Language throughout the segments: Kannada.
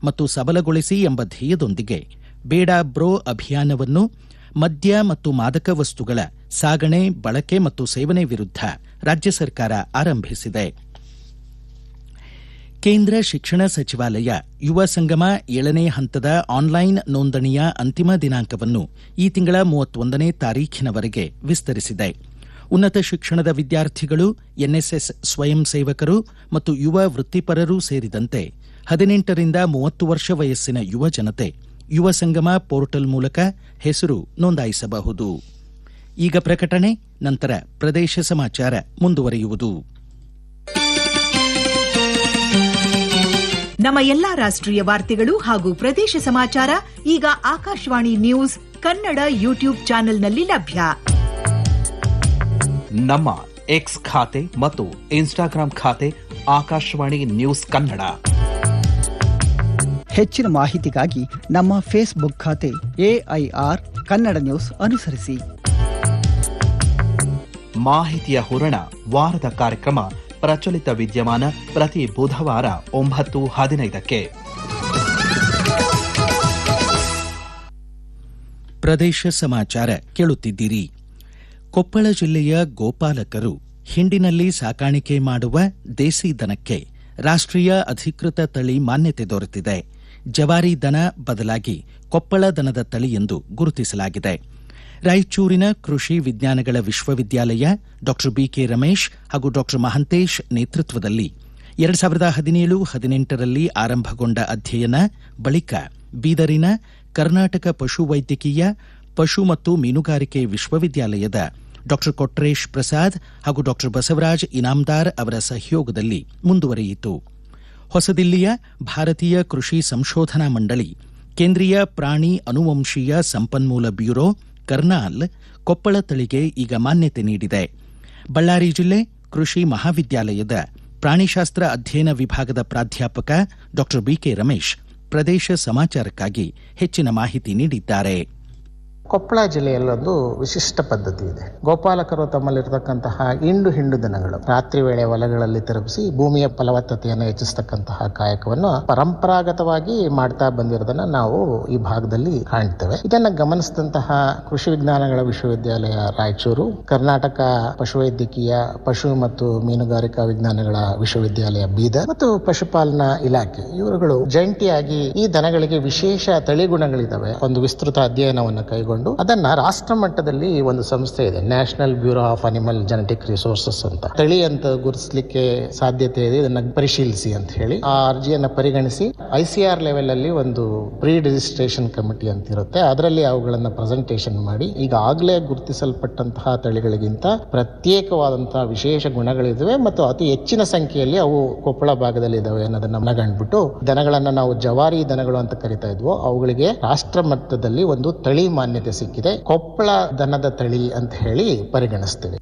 ಮತ್ತು ಸಬಲಗೊಳಿಸಿ ಎಂಬ ಧ್ಯೇಯದೊಂದಿಗೆ ಬೇಡ ಬ್ರೋ ಅಭಿಯಾನವನ್ನು ಮದ್ಯ ಮತ್ತು ಮಾದಕ ವಸ್ತುಗಳ ಸಾಗಣೆ ಬಳಕೆ ಮತ್ತು ಸೇವನೆ ವಿರುದ್ಧ ರಾಜ್ಯ ಸರ್ಕಾರ ಆರಂಭಿಸಿದೆ ಕೇಂದ್ರ ಶಿಕ್ಷಣ ಸಚಿವಾಲಯ ಯುವ ಸಂಗಮ ಏಳನೇ ಹಂತದ ಆನ್ಲೈನ್ ನೋಂದಣಿಯ ಅಂತಿಮ ದಿನಾಂಕವನ್ನು ಈ ತಿಂಗಳ ಮೂವತ್ತೊಂದನೇ ತಾರೀಖಿನವರೆಗೆ ವಿಸ್ತರಿಸಿದೆ ಉನ್ನತ ಶಿಕ್ಷಣದ ವಿದ್ಯಾರ್ಥಿಗಳು ಎನ್ಎಸ್ಎಸ್ ಸ್ವಯಂ ಸೇವಕರು ಮತ್ತು ಯುವ ವೃತ್ತಿಪರರೂ ಸೇರಿದಂತೆ ಹದಿನೆಂಟರಿಂದ ಮೂವತ್ತು ವರ್ಷ ವಯಸ್ಸಿನ ಯುವ ಜನತೆ ಯುವ ಸಂಗಮ ಪೋರ್ಟಲ್ ಮೂಲಕ ಹೆಸರು ನೋಂದಾಯಿಸಬಹುದು ಈಗ ಪ್ರಕಟಣೆ ನಂತರ ಪ್ರದೇಶ ಸಮಾಚಾರ ಮುಂದುವರಿಯುವುದು ನಮ್ಮ ಎಲ್ಲಾ ರಾಷ್ಟ್ರೀಯ ವಾರ್ತೆಗಳು ಹಾಗೂ ಪ್ರದೇಶ ಸಮಾಚಾರ ಈಗ ಆಕಾಶವಾಣಿ ನ್ಯೂಸ್ ಕನ್ನಡ ಯೂಟ್ಯೂಬ್ ಚಾನೆಲ್ನಲ್ಲಿ ಲಭ್ಯ ನಮ್ಮ ಎಕ್ಸ್ ಖಾತೆ ಮತ್ತು ಇನ್ಸ್ಟಾಗ್ರಾಂ ಖಾತೆ ಆಕಾಶವಾಣಿ ನ್ಯೂಸ್ ಕನ್ನಡ ಹೆಚ್ಚಿನ ಮಾಹಿತಿಗಾಗಿ ನಮ್ಮ ಫೇಸ್ಬುಕ್ ಖಾತೆ ಎಐಆರ್ ಕನ್ನಡ ನ್ಯೂಸ್ ಅನುಸರಿಸಿ ಮಾಹಿತಿಯ ಹೂರಣ ವಾರದ ಕಾರ್ಯಕ್ರಮ ಪ್ರಚಲಿತ ವಿದ್ಯಮಾನ ಪ್ರತಿ ಬುಧವಾರ ಒಂಬತ್ತು ಹದಿನೈದಕ್ಕೆ ಪ್ರದೇಶ ಸಮಾಚಾರ ಕೇಳುತ್ತಿದ್ದೀರಿ ಕೊಪ್ಪಳ ಜಿಲ್ಲೆಯ ಗೋಪಾಲಕರು ಹಿಂಡಿನಲ್ಲಿ ಸಾಕಾಣಿಕೆ ಮಾಡುವ ದೇಸಿ ದನಕ್ಕೆ ರಾಷ್ಟ್ರೀಯ ಅಧಿಕೃತ ತಳಿ ಮಾನ್ಯತೆ ದೊರೆತಿದೆ ಜವಾರಿ ದನ ಬದಲಾಗಿ ಕೊಪ್ಪಳ ದನದ ತಳಿ ಎಂದು ಗುರುತಿಸಲಾಗಿದೆ ರಾಯಚೂರಿನ ಕೃಷಿ ವಿಜ್ಞಾನಗಳ ವಿಶ್ವವಿದ್ಯಾಲಯ ಡಾಕ್ಟರ್ ಬಿಕೆ ರಮೇಶ್ ಹಾಗೂ ಡಾಕ್ಟರ್ ಮಹಂತೇಶ್ ನೇತೃತ್ವದಲ್ಲಿ ಎರಡು ಸಾವಿರದ ಹದಿನೇಳು ಹದಿನೆಂಟರಲ್ಲಿ ಆರಂಭಗೊಂಡ ಅಧ್ಯಯನ ಬಳಿಕ ಬೀದರಿನ ಕರ್ನಾಟಕ ಪಶು ವೈದ್ಯಕೀಯ ಪಶು ಮತ್ತು ಮೀನುಗಾರಿಕೆ ವಿಶ್ವವಿದ್ಯಾಲಯದ ಡಾಕ್ಟರ್ ಕೊಟ್ರೇಶ್ ಪ್ರಸಾದ್ ಹಾಗೂ ಡಾಕ್ಟರ್ ಬಸವರಾಜ್ ಇನಾಮ್ದಾರ್ ಅವರ ಸಹಯೋಗದಲ್ಲಿ ಮುಂದುವರಿಯಿತು ಹೊಸದಿಲ್ಲಿಯ ಭಾರತೀಯ ಕೃಷಿ ಸಂಶೋಧನಾ ಮಂಡಳಿ ಕೇಂದ್ರೀಯ ಪ್ರಾಣಿ ಅನುವಂಶೀಯ ಸಂಪನ್ಮೂಲ ಬ್ಯೂರೋ ಕರ್ನಾಲ್ ಕೊಪ್ಪಳ ತಳಿಗೆ ಈಗ ಮಾನ್ಯತೆ ನೀಡಿದೆ ಬಳ್ಳಾರಿ ಜಿಲ್ಲೆ ಕೃಷಿ ಮಹಾವಿದ್ಯಾಲಯದ ಪ್ರಾಣಿಶಾಸ್ತ್ರ ಅಧ್ಯಯನ ವಿಭಾಗದ ಪ್ರಾಧ್ಯಾಪಕ ಡಾಕ್ಟರ್ ಬಿಕೆ ರಮೇಶ್ ಪ್ರದೇಶ ಸಮಾಚಾರಕ್ಕಾಗಿ ಹೆಚ್ಚಿನ ಮಾಹಿತಿ ನೀಡಿದ್ದಾರೆ ಕೊಪ್ಪಳ ಜಿಲ್ಲೆಯಲ್ಲೊಂದು ವಿಶಿಷ್ಟ ಪದ್ಧತಿ ಇದೆ ಗೋಪಾಲಕರು ತಮ್ಮಲ್ಲಿರತಕ್ಕಂತಹ ಇಂಡು ಹಿಂಡು ದನಗಳು ರಾತ್ರಿ ವೇಳೆ ಹೊಲಗಳಲ್ಲಿ ತಿರುಗಿಸಿ ಭೂಮಿಯ ಫಲವತ್ತತೆಯನ್ನು ಹೆಚ್ಚಿಸತಕ್ಕಂತಹ ಕಾಯಕವನ್ನು ಪರಂಪರಾಗತವಾಗಿ ಮಾಡ್ತಾ ಬಂದಿರೋದನ್ನ ನಾವು ಈ ಭಾಗದಲ್ಲಿ ಕಾಣ್ತೇವೆ ಇದನ್ನ ಗಮನಿಸಿದಂತಹ ಕೃಷಿ ವಿಜ್ಞಾನಗಳ ವಿಶ್ವವಿದ್ಯಾಲಯ ರಾಯಚೂರು ಕರ್ನಾಟಕ ಪಶುವೈದ್ಯಕೀಯ ಪಶು ಮತ್ತು ಮೀನುಗಾರಿಕಾ ವಿಜ್ಞಾನಗಳ ವಿಶ್ವವಿದ್ಯಾಲಯ ಬೀದರ್ ಮತ್ತು ಪಶುಪಾಲನಾ ಇಲಾಖೆ ಇವರುಗಳು ಜಂಟಿಯಾಗಿ ಈ ದನಗಳಿಗೆ ವಿಶೇಷ ತಳಿಗುಣಗಳಿದಾವೆ ಒಂದು ವಿಸ್ತೃತ ಅಧ್ಯಯನವನ್ನು ಕೈಗೊಂಡು ಅದನ್ನ ರಾಷ್ಟ್ರ ಮಟ್ಟದಲ್ಲಿ ಒಂದು ಸಂಸ್ಥೆ ಇದೆ national bureau of animal genetic resources ಅಂತ ತಳಿ ಅಂತ ಗುರುತಿಸಲಿಕ್ಕೆ ಸಾಧ್ಯತೆ ಇದೆ ಇದನ್ನ ಪರಿಶೀಲಿಸಿ ಅಂತ ಹೇಳಿ ಆ ಅರ್ಜಿಯನ್ನ ಪರಿಗಣಿಸಿ ಐಸಿಆರ್ ಲೆವೆಲ್ ಅಲ್ಲಿ ಒಂದು ಪ್ರೀ ರಿಜಿಸ್ಟ್ರೇಷನ್ ಕಮಿಟಿ ಅಂತ ಇರುತ್ತೆ ಅದರಲ್ಲಿ ಅವುಗಳನ್ನ ಪ್ರೆಸೆಂಟೇಷನ್ ಮಾಡಿ ಈಗಾಗಲೇ ಗುರುತಿಸಲ್ಪಟ್ಟಂತಹ ತಳಿಗಳಿಗಿಂತ ಪ್ರತ್ಯೇಕವಾದಂತಹ ವಿಶೇಷ ಗುಣಗಳಿದ್ದಾವೆ ಮತ್ತು ಅತಿ ಹೆಚ್ಚಿನ ಸಂಖ್ಯೆಯಲ್ಲಿ ಅವು ಕೊಪ್ಪಳ ಭಾಗದಲ್ಲಿ ಇದಾವೆ ಅನ್ನೋದನ್ನ ಮನಗಂಡ್ಬಿಟ್ಟು ದನಗಳನ್ನ ನಾವು ಜವಾರಿ ದನಗಳು ಅಂತ ಕರಿತಾ ಇದ್ವೋ ಅವುಗಳಿಗೆ ರಾಷ್ಟ್ರ ಮಟ್ಟದಲ್ಲಿ ಒಂದು ತಳಿ ಮಾನ್ಯತೆ ಸಿಕ್ಕಿದೆ ಕೊಪ್ಪಳ ದನದ ತಳಿ ಅಂತ ಹೇಳಿ ಪರಿಗಣಿಸ್ತೇವೆ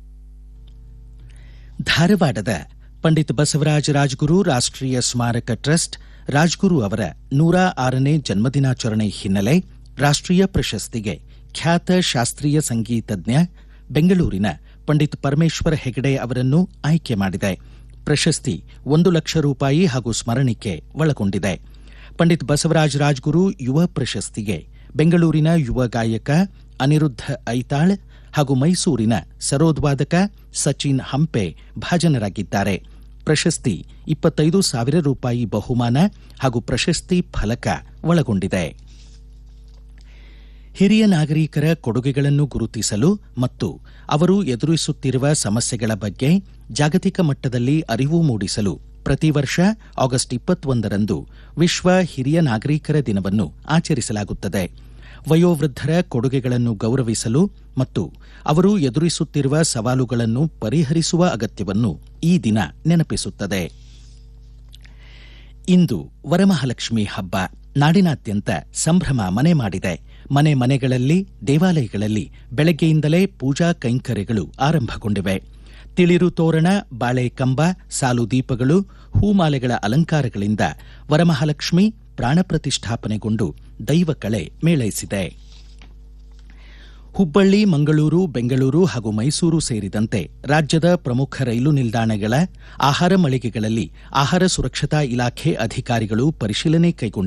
ಧಾರವಾಡದ ಪಂಡಿತ್ ಬಸವರಾಜ ರಾಜ್ಗುರು ರಾಷ್ಟ್ರೀಯ ಸ್ಮಾರಕ ಟ್ರಸ್ಟ್ ರಾಜ್ಗುರು ಅವರ ನೂರ ಆರನೇ ಜನ್ಮದಿನಾಚರಣೆ ಹಿನ್ನೆಲೆ ರಾಷ್ಟ್ರೀಯ ಪ್ರಶಸ್ತಿಗೆ ಖ್ಯಾತ ಶಾಸ್ತ್ರೀಯ ಸಂಗೀತಜ್ಞ ಬೆಂಗಳೂರಿನ ಪಂಡಿತ್ ಪರಮೇಶ್ವರ ಹೆಗಡೆ ಅವರನ್ನು ಆಯ್ಕೆ ಮಾಡಿದೆ ಪ್ರಶಸ್ತಿ ಒಂದು ಲಕ್ಷ ರೂಪಾಯಿ ಹಾಗೂ ಸ್ಮರಣಿಕೆ ಒಳಗೊಂಡಿದೆ ಪಂಡಿತ್ ಬಸವರಾಜ ರಾಜ್ಗುರು ಯುವ ಪ್ರಶಸ್ತಿಗೆ ಬೆಂಗಳೂರಿನ ಯುವ ಗಾಯಕ ಅನಿರುದ್ಧ ಐತಾಳ್ ಹಾಗೂ ಮೈಸೂರಿನ ಸರೋದ್ವಾದಕ ಸಚಿನ್ ಹಂಪೆ ಭಾಜನರಾಗಿದ್ದಾರೆ ಪ್ರಶಸ್ತಿ ಇಪ್ಪತ್ತೈದು ಸಾವಿರ ರೂಪಾಯಿ ಬಹುಮಾನ ಹಾಗೂ ಪ್ರಶಸ್ತಿ ಫಲಕ ಒಳಗೊಂಡಿದೆ ಹಿರಿಯ ನಾಗರಿಕರ ಕೊಡುಗೆಗಳನ್ನು ಗುರುತಿಸಲು ಮತ್ತು ಅವರು ಎದುರಿಸುತ್ತಿರುವ ಸಮಸ್ಯೆಗಳ ಬಗ್ಗೆ ಜಾಗತಿಕ ಮಟ್ಟದಲ್ಲಿ ಅರಿವು ಮೂಡಿಸಲು ಪ್ರತಿ ವರ್ಷ ಆಗಸ್ಟ್ ಇಪ್ಪತ್ತೊಂದರಂದು ವಿಶ್ವ ಹಿರಿಯ ನಾಗರಿಕರ ದಿನವನ್ನು ಆಚರಿಸಲಾಗುತ್ತದೆ ವಯೋವೃದ್ಧರ ಕೊಡುಗೆಗಳನ್ನು ಗೌರವಿಸಲು ಮತ್ತು ಅವರು ಎದುರಿಸುತ್ತಿರುವ ಸವಾಲುಗಳನ್ನು ಪರಿಹರಿಸುವ ಅಗತ್ಯವನ್ನು ಈ ದಿನ ನೆನಪಿಸುತ್ತದೆ ಇಂದು ವರಮಹಾಲಕ್ಷ್ಮಿ ಹಬ್ಬ ನಾಡಿನಾದ್ಯಂತ ಸಂಭ್ರಮ ಮನೆ ಮಾಡಿದೆ ಮನೆ ಮನೆಗಳಲ್ಲಿ ದೇವಾಲಯಗಳಲ್ಲಿ ಬೆಳಗ್ಗೆಯಿಂದಲೇ ಪೂಜಾ ಕೈಂಕರ್ಯಗಳು ಆರಂಭಗೊಂಡಿವೆ ತಿಳಿರು ತೋರಣ ಬಾಳೆ ಕಂಬ ಸಾಲು ದೀಪಗಳು ಹೂಮಾಲೆಗಳ ಅಲಂಕಾರಗಳಿಂದ ವರಮಹಾಲಕ್ಷ್ಮಿ ಪ್ರಾಣ ಪ್ರತಿಷ್ಠಾಪನೆಗೊಂಡು ದೈವ ಕಳೆ ಮೇಳೈಸಿದೆ ಹುಬ್ಬಳ್ಳಿ ಮಂಗಳೂರು ಬೆಂಗಳೂರು ಹಾಗೂ ಮೈಸೂರು ಸೇರಿದಂತೆ ರಾಜ್ಯದ ಪ್ರಮುಖ ರೈಲು ನಿಲ್ದಾಣಗಳ ಆಹಾರ ಮಳಿಗೆಗಳಲ್ಲಿ ಆಹಾರ ಸುರಕ್ಷತಾ ಇಲಾಖೆ ಅಧಿಕಾರಿಗಳು ಪರಿಶೀಲನೆ ಕೈಗೊಂಡಿದ್ದಾರೆ